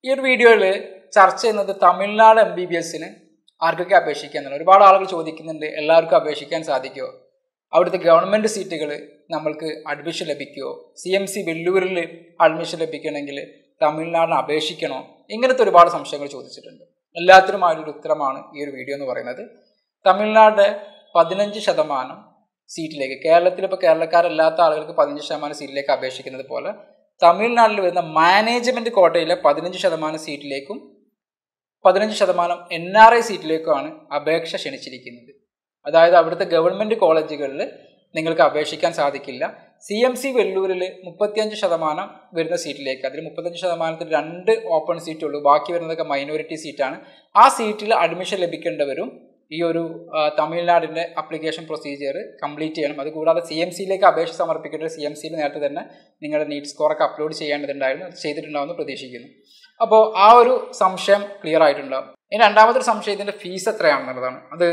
ഈ ഒരു വീഡിയോയിൽ ചർച്ച ചെയ്യുന്നത് തമിഴ്നാട് എം ബി ബി എസിന് ആർക്കൊക്കെ അപേക്ഷിക്കാൻ എന്നുള്ളത് ഒരുപാട് ആളുകൾ ചോദിക്കുന്നുണ്ട് എല്ലാവർക്കും അപേക്ഷിക്കാൻ സാധിക്കുമോ അവിടുത്തെ ഗവൺമെൻറ് സീറ്റുകൾ നമ്മൾക്ക് അഡ്മിഷൻ ലഭിക്കുമോ സി എം സി വെല്ലൂരിൽ അഡ്മിഷൻ ലഭിക്കണമെങ്കിൽ തമിഴ്നാടിന് അപേക്ഷിക്കണോ ഇങ്ങനത്തെ ഒരുപാട് സംശയങ്ങൾ ചോദിച്ചിട്ടുണ്ട് എല്ലാത്തിനുമായൊരു ഉത്തരമാണ് ഈ ഒരു വീഡിയോ എന്ന് പറയുന്നത് തമിഴ്നാട് പതിനഞ്ച് ശതമാനം സീറ്റിലേക്ക് കേരളത്തിൽ ഇപ്പോൾ കേരളക്കാരല്ലാത്ത ആളുകൾക്ക് പതിനഞ്ച് ശതമാനം സീറ്റിലേക്ക് അപേക്ഷിക്കുന്നത് പോലെ തമിഴ്നാട്ടിൽ വരുന്ന മാനേജ്മെൻറ്റ് കോട്ടയിലെ പതിനഞ്ച് ശതമാനം സീറ്റിലേക്കും പതിനഞ്ച് ശതമാനം എൻ ആർ ഐ സീറ്റിലേക്കുമാണ് അപേക്ഷ ക്ഷണിച്ചിരിക്കുന്നത് അതായത് അവിടുത്തെ ഗവൺമെൻറ് കോളേജുകളിൽ നിങ്ങൾക്ക് അപേക്ഷിക്കാൻ സാധിക്കില്ല സി എം സി വെല്ലൂരിൽ മുപ്പത്തിയഞ്ച് ശതമാനം വരുന്ന സീറ്റിലേക്ക് അതിൽ മുപ്പത്തഞ്ച് ശതമാനത്തിൽ രണ്ട് ഓപ്പൺ സീറ്റുള്ളൂ ബാക്കി വരുന്നതൊക്കെ മൈനോറിറ്റി സീറ്റാണ് ആ സീറ്റിൽ അഡ്മിഷൻ ലഭിക്കേണ്ടവരും ഈ ഒരു തമിഴ്നാടിൻ്റെ അപ്ലിക്കേഷൻ പ്രൊസീജിയർ കംപ്ലീറ്റ് ചെയ്യണം അതുകൂടാതെ സി എം സിയിലേക്ക് അപേക്ഷ സമർപ്പിക്കേണ്ടത് സി എം സിയിൽ നേരത്തെ തന്നെ നിങ്ങളുടെ നീറ്റ് സ്കോറൊക്കെ അപ്ലോഡ് ചെയ്യേണ്ടതുണ്ടായിരുന്നു അത് ചെയ്തിട്ടുണ്ടാവുമെന്ന് പ്രതീക്ഷിക്കുന്നു അപ്പോൾ ആ ഒരു സംശയം ക്ലിയർ ആയിട്ടുണ്ടാവും ഇനി രണ്ടാമതൊരു സംശയം ഇതിൻ്റെ ഫീസ് എത്രയാണെന്നുള്ളതാണ് അത്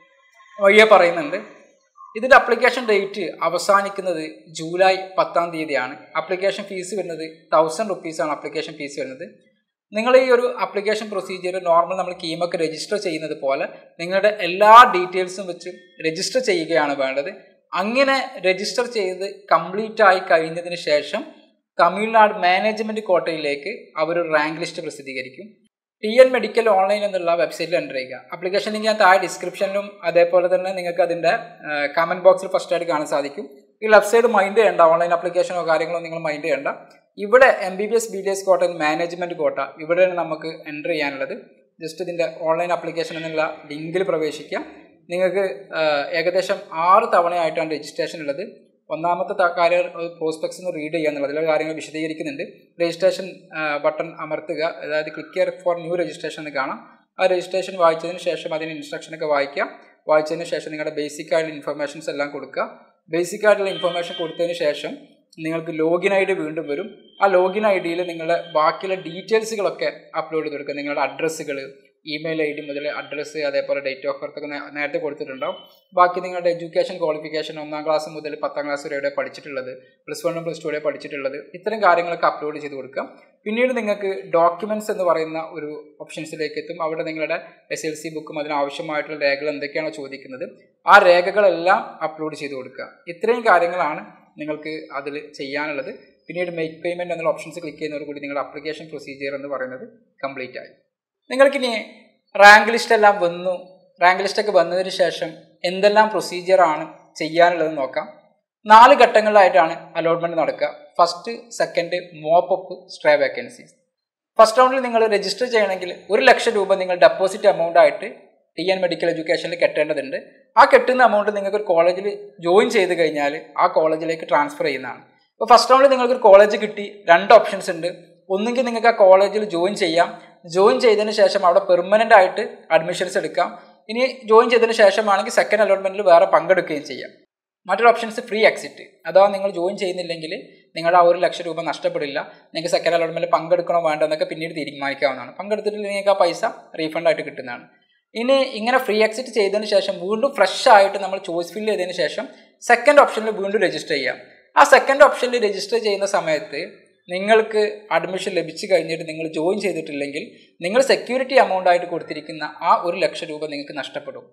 വഴിയെ പറയുന്നുണ്ട് ഇതിൻ്റെ അപ്ലിക്കേഷൻ ഡേറ്റ് അവസാനിക്കുന്നത് ജൂലൈ പത്താം തീയതിയാണ് അപ്ലിക്കേഷൻ ഫീസ് വരുന്നത് തൗസൻഡ് റുപ്പീസാണ് അപ്ലിക്കേഷൻ ഫീസ് വരുന്നത് നിങ്ങൾ ഈ ഒരു അപ്ലിക്കേഷൻ പ്രൊസീജിയർ നോർമൽ നമ്മൾ കീമൊക്കെ രജിസ്റ്റർ ചെയ്യുന്നത് പോലെ നിങ്ങളുടെ എല്ലാ ഡീറ്റെയിൽസും വെച്ച് രജിസ്റ്റർ ചെയ്യുകയാണ് വേണ്ടത് അങ്ങനെ രജിസ്റ്റർ ചെയ്ത് കംപ്ലീറ്റ് ആയി കഴിഞ്ഞതിന് ശേഷം തമിഴ്നാട് മാനേജ്മെൻറ്റ് കോട്ടയിലേക്ക് അവർ റാങ്ക് ലിസ്റ്റ് പ്രസിദ്ധീകരിക്കും ടി എൻ മെഡിക്കൽ ഓൺലൈൻ എന്നുള്ള വെബ്സൈറ്റിൽ എൻ്റർ ചെയ്യുക അപ്ലിക്കേഷൻ ലിങ്ക് ഞാൻ താഴെ ഡിസ്ക്രിപ്ഷനിലും അതേപോലെ തന്നെ നിങ്ങൾക്ക് അതിൻ്റെ കമൻറ്റ് ബോക്സിൽ ഫസ്റ്റ് ആയിട്ട് കാണാൻ സാധിക്കും ഈ ലെഫ്റ്റ് സൈഡ് മൈൻഡ് ചെയ്യേണ്ട ഓൺലൈൻ അപ്ലിക്കേഷനോ കാര്യങ്ങളോ നിങ്ങൾ മൈൻഡ് ചെയ്യേണ്ട ഇവിടെ M B B S B D S quota management quota ഇവിടെയാണ് നമുക്ക് എൻ്റർ ചെയ്യാനുള്ളത് ജസ്റ്റ് ഇതിൻ്റെ ഓൺലൈൻ അപ്ലിക്കേഷൻ എന്നുള്ള ലിങ്കിൽ പ്രവേശിക്കാം നിങ്ങൾക്ക് ഏകദേശം ആറ് തവണയായിട്ടാണ് രജിസ്ട്രേഷൻ ഉള്ളത് ഒന്നാമത്തെ കാര്യം പ്രോസ്പെക്ട്സ് എന്ന് റീഡ് ചെയ്യുക എന്നുള്ളത് അതിലെ കാര്യങ്ങൾ വിശദീകരിക്കുന്നുണ്ട് രജിസ്ട്രേഷൻ ബട്ടൺ അമർത്തുക അതായത് click here for new registration എന്ന് കാണാം ആ രജിസ്ട്രേഷൻ വായിച്ചതിന് ശേഷം അതിന് ഇൻസ്ട്രക്ഷനൊക്കെ വായിക്കാം വായിച്ചതിന് ശേഷം നിങ്ങളുടെ ബേസിക് ആയിട്ടുള്ള ഇൻഫർമേഷൻസ് എല്ലാം കൊടുക്കുക ബേസിക് ആയിട്ടുള്ള ഇൻഫർമേഷൻ കൊടുത്തതിന് ശേഷം നിങ്ങൾക്ക് ലോഗിൻ ഐ ഡി വീണ്ടും വരും ആ ലോഗിൻ ഐ ഡിയിൽ നിങ്ങളുടെ ബാക്കിയുള്ള ഡീറ്റെയിൽസുകളൊക്കെ അപ്ലോഡ് ചെയ്ത് കൊടുക്കുക നിങ്ങളുടെ അഡ്രസ്സുകൾ ഇമെയിൽ ഐ ഡി മുതൽ അഡ്രസ്സ് അതേപോലെ ഡേറ്റ് ഓഫ് ബർത്ത് ഒക്കെ നേരത്തെ കൊടുത്തിട്ടുണ്ടാവും ബാക്കി നിങ്ങളുടെ എഡ്യൂക്കേഷൻ ക്വാളിഫിക്കേഷൻ ഒന്നാം ക്ലാസ് മുതൽ പത്താം ക്ലാസ് വരെ എവിടെ പഠിച്ചിട്ടുള്ളത് പ്ലസ് വണ്ണും പ്ലസ് ടു വരെ പഠിച്ചിട്ടുള്ളത് ഇത്തരം കാര്യങ്ങളൊക്കെ അപ്ലോഡ് ചെയ്ത് കൊടുക്കാം പിന്നീട് നിങ്ങൾക്ക് ഡോക്യുമെൻറ്റ്സ് എന്ന് പറയുന്ന ഒരു ഓപ്ഷൻസിലേക്ക് എത്തും അവിടെ നിങ്ങളുടെ എസ് എൽ സി ബുക്കും അതിനാവശ്യമായിട്ടുള്ള രേഖകൾ എന്തൊക്കെയാണോ ചോദിക്കുന്നത് ആ രേഖകളെല്ലാം അപ്ലോഡ് ചെയ്ത് കൊടുക്കുക ഇത്രയും കാര്യങ്ങളാണ് നിങ്ങൾക്ക് അതിൽ ചെയ്യാനുള്ളത് പിന്നീട് മേക്ക് പേയ്മെൻറ്റ് എന്നുള്ള ഓപ്ഷൻസ് ക്ലിക്ക് ചെയ്യുന്നതോട് കൂടി നിങ്ങളുടെ അപ്ലിക്കേഷൻ പ്രൊസീജിയർ എന്ന് പറയുന്നത് കംപ്ലീറ്റ് ആയി നിങ്ങൾക്കിനി റാങ്ക് ലിസ്റ്റ് എല്ലാം വന്നു റാങ്ക് ലിസ്റ്റൊക്കെ വന്നതിന് ശേഷം എന്തെല്ലാം പ്രൊസീജിയറാണ് ചെയ്യാനുള്ളത് നോക്കാം നാല് ഘട്ടങ്ങളിലായിട്ടാണ് അലോട്ട്മെൻറ്റ് നടക്കുക first second mop up stray vacancies first റൗണ്ടിൽ നിങ്ങൾ രജിസ്റ്റർ ചെയ്യണമെങ്കിൽ ഒരു ലക്ഷം രൂപ നിങ്ങൾ ഡെപ്പോസിറ്റ് എമൗണ്ട് ആയിട്ട് ടി എൻ മെഡിക്കൽ എഡ്യൂക്കേഷനിൽ കെട്ടേണ്ടതുണ്ട് ആ കെട്ടുന്ന എമൗണ്ട് നിങ്ങൾക്ക് ഒരു കോളേജിൽ ജോയിൻ ചെയ്ത് കഴിഞ്ഞാൽ ആ കോളേജിലേക്ക് ട്രാൻസ്ഫർ ചെയ്യുന്നതാണ് ഇപ്പോൾ ഫസ്റ്റ് റൗണ്ടിൽ നിങ്ങൾക്ക് ഒരു കോളേജ് കിട്ടി രണ്ട് ഓപ്ഷൻസ് ഉണ്ട് ഒന്നുകിൽ നിങ്ങൾക്ക് ആ കോളേജിൽ ജോയിൻ ചെയ്യാം ജോയിൻ ചെയ്തതിന് ശേഷം അവിടെ പെർമനൻ്റ് ആയിട്ട് അഡ്മിഷൻസ് എടുക്കാം ഇനി ജോയിൻ ചെയ്തതിന് ശേഷമാണെങ്കിൽ സെക്കൻഡ് അലോട്ട്മെൻറ്റിൽ വേറെ പങ്കെടുക്കുകയും ചെയ്യാം മറ്റൊരു ഓപ്ഷൻസ് ഫ്രീ എക്സിറ്റ് അഥവാ നിങ്ങൾ ജോയിൻ ചെയ്യുന്നില്ലെങ്കിൽ നിങ്ങളുടെ ആ ഒരു ലക്ഷം രൂപ നഷ്ടപ്പെടില്ല നിങ്ങൾക്ക് സെക്കൻഡ് അലോട്ട്മെൻറ്റിൽ പങ്കെടുക്കണോ വേണ്ടോ എന്നൊക്കെ പിന്നീട് തീരുമാനിക്കാവുന്നതാണ് പങ്കെടുത്തിട്ടില്ലെങ്കിൽ നിങ്ങൾക്ക് ആ പൈസ റീഫണ്ട് ആയിട്ട് കിട്ടുന്നതാണ് ഇനി ഇങ്ങനെ ഫ്രീ എക്സിറ്റ് ചെയ്തതിന് ശേഷം വീണ്ടും ഫ്രഷ് ആയിട്ട് നമ്മൾ ചോയ്സ് ഫില്ല് ചെയ്തതിന് ശേഷം സെക്കൻഡ് ഓപ്ഷനിൽ വീണ്ടും രജിസ്റ്റർ ചെയ്യാം ആ സെക്കൻഡ് ഓപ്ഷനിൽ രജിസ്റ്റർ ചെയ്യുന്ന സമയത്ത് നിങ്ങൾക്ക് അഡ്മിഷൻ ലഭിച്ചു കഴിഞ്ഞിട്ട് നിങ്ങൾ ജോയിൻ ചെയ്തിട്ടില്ലെങ്കിൽ നിങ്ങൾ സെക്യൂരിറ്റി എമൗണ്ട് ആയിട്ട് കൊടുത്തിരിക്കുന്ന ആ ഒരു ലക്ഷം രൂപ നിങ്ങൾക്ക് നഷ്ടപ്പെടും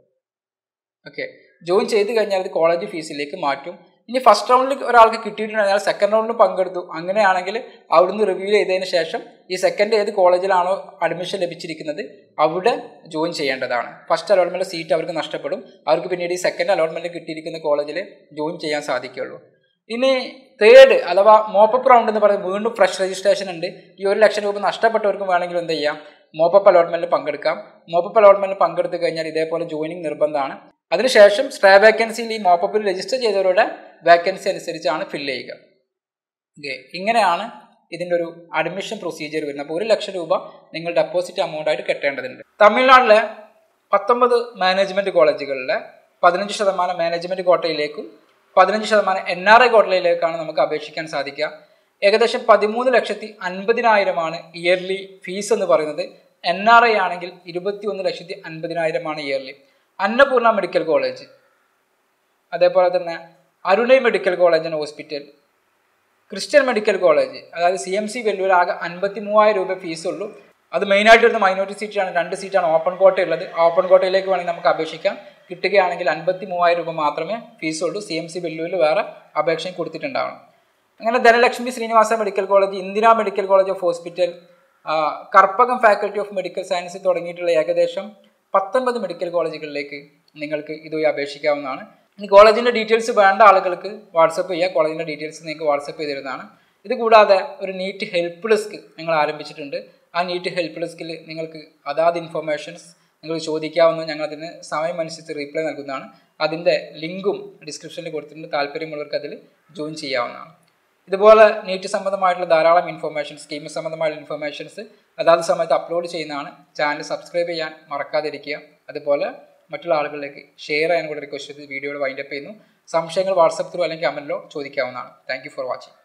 ഓക്കെ ജോയിൻ ചെയ്ത് കഴിഞ്ഞാൽ അത് കോളേജ് ഫീസിലേക്ക് മാറ്റും ഇനി ഫസ്റ്റ് റൗണ്ടിൽ ഒരാൾക്ക് കിട്ടിയിട്ടുണ്ടെങ്കിൽ സെക്കൻഡ് റൗണ്ടിൽ പങ്കെടുത്തു അങ്ങനെയാണെങ്കിൽ അവിടുന്ന് റിവ്യൂ ചെയ്തതിന് ശേഷം ഈ സെക്കൻഡ് ഏത് കോളേജിലാണോ അഡ്മിഷൻ ലഭിച്ചിരിക്കുന്നത് അവിടെ ജോയിൻ ചെയ്യേണ്ടതാണ് ഫസ്റ്റ് അലോട്ട്മെൻറ്റ് സീറ്റ് അവർക്ക് നഷ്ടപ്പെടും അവർക്ക് പിന്നീട് ഈ സെക്കൻഡ് അലോട്ട്മെൻറ്റ് കിട്ടിയിരിക്കുന്ന കോളേജിൽ ജോയിൻ ചെയ്യാൻ സാധിക്കുകയുള്ളൂ ഇനി തേർഡ് അഥവാ മോപ്പപ്പ് റൗണ്ട് എന്ന് പറയുന്നത് വീണ്ടും ഫ്രഷ് രജിസ്ട്രേഷൻ ഉണ്ട് ഈ ഒരു ലക്ഷം രൂപ നഷ്ടപ്പെട്ടവർക്കും വേണമെങ്കിൽ എന്ത് ചെയ്യാം മോപ്പപ്പ് അലോട്ട്മെൻറ്റിൽ പങ്കെടുക്കാം മോപ്പപ്പ് അലോട്ട്മെൻറ്റിൽ പങ്കെടുത്തു കഴിഞ്ഞാൽ ഇതേപോലെ ജോയിനിങ് നിർബന്ധമാണ് അതിനുശേഷം സ്ട്രേ വേക്കൻസിയിൽ ഈ മോപ്പപ്പിൽ രജിസ്റ്റർ ചെയ്തവരുടെ വേക്കൻസി അനുസരിച്ചാണ് ഫില്ല് ചെയ്യുക ഓക്കെ ഇങ്ങനെയാണ് ഇതിൻ്റെ ഒരു അഡ്മിഷൻ പ്രൊസീജിയർ വരുന്നത് അപ്പോൾ ഒരു ലക്ഷം രൂപ നിങ്ങൾ ഡെപ്പോസിറ്റ് എമൗണ്ട് ആയിട്ട് കെട്ടേണ്ടതുണ്ട് തമിഴ്നാട്ടിലെ പത്തൊമ്പത് മാനേജ്മെൻറ്റ് കോളേജുകളിലെ പതിനഞ്ച് ശതമാനം മാനേജ്മെൻറ്റ് കോട്ടയിലേക്കും പതിനഞ്ച് ശതമാനം എൻ ആർ ഐ കോട്ടയിലേക്കാണ് നമുക്ക് അപേക്ഷിക്കാൻ സാധിക്കുക ഏകദേശം പതിമൂന്ന് ലക്ഷത്തി അൻപതിനായിരമാണ് ഇയർലി ഫീസ് എന്ന് പറയുന്നത് എൻ ആർ ഐ ആണെങ്കിൽ ഇരുപത്തി ഒന്ന് ലക്ഷത്തി അൻപതിനായിരമാണ് ഇയർലി അന്നപൂർണ മെഡിക്കൽ കോളേജ് അതേപോലെ തന്നെ Arunai medical college and hospital Christian medical college അതായത് സി എം സി വെല്ലൂർ ആകെ അൻപത്തി മൂവായിരം രൂപ ഫീസുള്ളൂ അത് മെയിനായിട്ട് വരുന്ന മൈനോറിറ്റി സീറ്റാണ് രണ്ട് സീറ്റാണ് ഓപ്പൺ കോട്ട ഉള്ളത് ഓപ്പൺ കോട്ടയിലേക്ക് വേണമെങ്കിൽ നമുക്ക് അപേക്ഷിക്കാം കിട്ടുകയാണെങ്കിൽ അൻപത്തി മൂവായിരം രൂപ മാത്രമേ ഫീസുള്ളൂ സി എം സി ബെല്ലുവിൽ വേറെ അപേക്ഷയും കൊടുത്തിട്ടുണ്ടാവണം അങ്ങനെ Dhanalakshmi Srinivasa medical college Indira medical college of hospital ആ, Karpagam faculty of medical science തുടങ്ങിയിട്ടുള്ള ഏകദേശം പത്തൊൻപത് മെഡിക്കൽ കോളേജുകളിലേക്ക് നിങ്ങൾക്ക് ഇതുവഴി അപേക്ഷിക്കാവുന്നതാണ് ഇനി കോളേജിൻ്റെ ഡീറ്റെയിൽസ് വേണ്ട ആളുകൾക്ക് വാട്സപ്പ് ചെയ്യുക കോളേജിൻ്റെ ഡീറ്റെയിൽസ് നിങ്ങൾക്ക് വാട്സപ്പ് ചെയ്തിരുന്നതാണ് ഇത് കൂടാതെ ഒരു നീറ്റ് ഹെൽപ്പ് ഡെസ്ക് ഞങ്ങൾ ആരംഭിച്ചിട്ടുണ്ട് ആ നീറ്റ് ഹെൽപ്പ് ഡെസ്കിൽ നിങ്ങൾക്ക് അതാത് ഇൻഫർമേഷൻസ് നിങ്ങൾ ചോദിക്കാവുന്ന ഞങ്ങൾ അതിന് സമയമനുസരിച്ച് റീപ്ലൈ നൽകുന്നതാണ് അതിൻ്റെ ലിങ്കും ഡിസ്ക്രിപ്ഷനിൽ കൊടുത്തിട്ടുണ്ട് താല്പര്യമുള്ളവർക്ക് അതിൽ ജോയിൻ ചെയ്യാവുന്നതാണ് ഇതുപോലെ നീറ്റ് സംബന്ധമായിട്ടുള്ള ധാരാളം ഇൻഫർമേഷൻസ് സ്കീം സംബന്ധമായിട്ടുള്ള ഇൻഫർമേഷൻസ് അതാത് സമയത്ത് അപ്ലോഡ് ചെയ്യുന്നതാണ് ചാനൽ സബ്സ്ക്രൈബ് ചെയ്യാൻ മറക്കാതിരിക്കുക അതുപോലെ മറ്റുള്ള ആളുകളിലേക്ക് ഷെയർ ചെയ്യാൻ കൂടെ റിക്വസ്റ്റ് ചെയ്ത് വീഡിയോയുടെ വൈൻഡപ്പ് ചെയ്യുന്നു സംശയങ്ങൾ വാട്സപ്പ് ത്രൂ അല്ലെങ്കിൽ കമൻറ്റിലോ ചോദിക്കാവുന്നതാണ് താങ്ക് ഫോർ വാച്ചിങ്